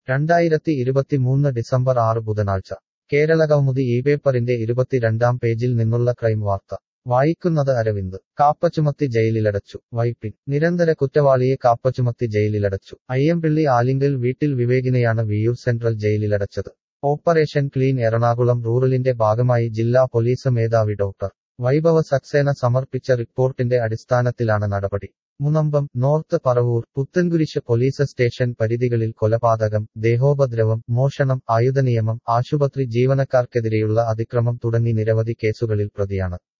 രണ്ടായിരത്തി ഇരുപത്തിമൂന്ന് ഡിസംബർ ആറ് ബുധനാഴ്ച കേരള കൗമുദി ഈ പേപ്പറിന്റെ ഇരുപത്തിരണ്ടാം പേജിൽ നിന്നുള്ള ക്രൈം വാർത്ത വായിക്കുന്നത് അരവിന്ദ് കാപ്പച്ചുമത്തി ജയിലിലടച്ചു വൈപ്പിൻ നിരന്തര കുറ്റവാളിയെ കാപ്പച്ചുമത്തി ജയിലിലടച്ചു അയ്യമ്പിള്ളി ആലിങ്കൽ വീട്ടിൽ വിവേകിനെയാണ് വിയൂർ സെൻട്രൽ ജയിലിലടച്ചത് ഓപ്പറേഷൻ ക്ലീൻ എറണാകുളം റൂറലിന്റെ ഭാഗമായി ജില്ലാ പോലീസ് മേധാവി ഡോക്ടർ വൈഭവ സക്സേന സമർപ്പിച്ച റിപ്പോർട്ടിന്റെ അടിസ്ഥാനത്തിലാണ് നടപടി Munambam North Paravur Puthenkurish police station പരിധികളിൽ കൊലപാതകം ദേഹോപദ്രവം മോഷണം ആയുധനിയമം ആശുപത്രി ജീവനക്കാർക്കെതിരെയുള്ള അതിക്രമം തുടങ്ങി നിരവധി കേസുകളിൽ പ്രതിയാണ്